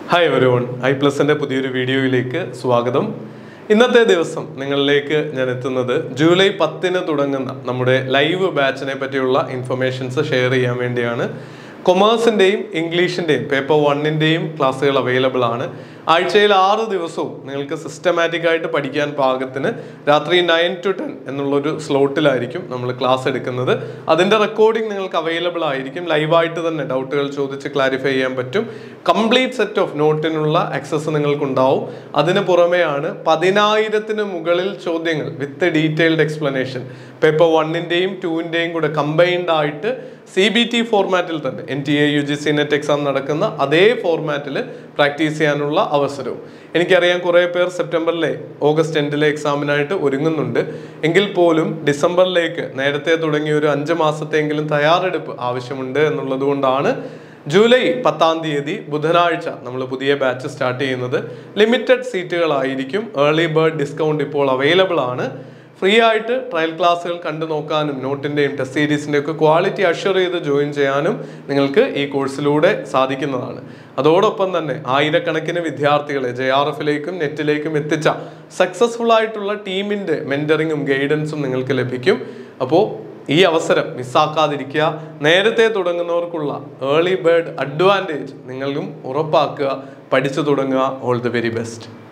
hi everyone I പ്ലസിന്റെ പുതിയൊരു വീഡിയോയിലേക്ക് സ്വാഗതം ഇന്നത്തെ ദിവസം നിങ്ങളിലേക്ക് ഞാൻ എത്തുന്നത് ജൂലൈ പത്തിന് തുടങ്ങുന്ന നമ്മുടെ ലൈവ് ബാച്ചിനെ പറ്റിയുള്ള ഇൻഫർമേഷൻസ് ഷെയർ ചെയ്യാൻ വേണ്ടിയാണ് കൊമേഴ്സിൻ്റെയും ഇംഗ്ലീഷിൻ്റെയും പേപ്പർ വണ്ണിൻ്റെയും ക്ലാസ്സുകൾ അവൈലബിൾ ആണ് ആഴ്ചയിൽ ആറ് ദിവസവും നിങ്ങൾക്ക് സിസ്റ്റമാറ്റിക് ആയിട്ട് പഠിക്കാൻ പാകത്തിന് രാത്രി നയൻ ടു ടെൻ എന്നുള്ളൊരു സ്ലോട്ടിലായിരിക്കും നമ്മൾ ക്ലാസ് എടുക്കുന്നത് അതിൻ്റെ റെക്കോർഡിംഗ് നിങ്ങൾക്ക് അവൈലബിൾ ആയിരിക്കും ലൈവായിട്ട് തന്നെ ഡൗട്ടുകൾ ചോദിച്ച് ക്ലാരിഫൈ ചെയ്യാൻ പറ്റും കംപ്ലീറ്റ് സെറ്റ് ഓഫ് നോട്ടിനുള്ള ആക്സസ് നിങ്ങൾക്കുണ്ടാവും അതിന് പുറമെയാണ് പതിനായിരത്തിന് മുകളിൽ ചോദ്യങ്ങൾ വിത്ത് ഡീറ്റെയിൽഡ് എക്സ്പ്ലനേഷൻ പേപ്പർ വണ്ണിൻ്റെയും ടൂവിൻ്റെയും കൂടെ കമ്പൈൻഡ് ആയിട്ട് സി ബി ടി ഫോർമാറ്റിൽ തന്നെ N T A U G C NET exam നടക്കുന്ന അതേ ഫോർമാറ്റിൽ പ്രാക്ടീസ് ചെയ്യാനുള്ള അവസരവും എനിക്കറിയാം കുറേ പേർ സെപ്റ്റംബറിലെ ഓഗസ്റ്റ് എൻഡിലെ എക്സാമിനായിട്ട് ഒരുങ്ങുന്നുണ്ട് എങ്കിൽ പോലും ഡിസംബറിലേക്ക് നേരത്തെ തുടങ്ങിയ ഒരു അഞ്ച് മാസത്തെങ്കിലും തയ്യാറെടുപ്പ് ആവശ്യമുണ്ട് എന്നുള്ളത് കൊണ്ടാണ് ജൂലൈ പത്താം തീയതി ബുധനാഴ്ച നമ്മൾ പുതിയ ബാച്ച് സ്റ്റാർട്ട് ചെയ്യുന്നത് ലിമിറ്റഡ് സീറ്റുകളായിരിക്കും ഏർലി ബേർഡ് ഡിസ്കൗണ്ട് ഇപ്പോൾ അവൈലബിൾ ആണ് ഫ്രീ ആയിട്ട് ട്രയൽ ക്ലാസ്സുകൾ കണ്ടു നോക്കാനും നോട്ടിൻ്റെയും ടെസ്റ്റ് സീരീസിൻ്റെ ഒക്കെ ക്വാളിറ്റി അഷ്വർ ചെയ്ത് ജോയിൻ ചെയ്യാനും നിങ്ങൾക്ക് ഈ കോഴ്സിലൂടെ സാധിക്കുന്നതാണ് അതോടൊപ്പം തന്നെ ആയിരക്കണക്കിന് വിദ്യാർത്ഥികളെ ജെ ആർ എഫിലേക്കും നെറ്റിലേക്കും എത്തിച്ച സക്സസ്ഫുൾ ആയിട്ടുള്ള ടീമിൻ്റെ മെൻറ്ററിങ്ങും ഗൈഡൻസും നിങ്ങൾക്ക് ലഭിക്കും അപ്പോൾ ഈ അവസരം മിസ്സാക്കാതിരിക്കുക നേരത്തെ തുടങ്ങുന്നവർക്കുള്ള ഏർലി ബേർഡ് അഡ്വാൻറ്റേജ് നിങ്ങളും ഉറപ്പാക്കുക പഠിച്ചു തുടങ്ങുക ഓൾ ദി വെരി ബെസ്റ്റ്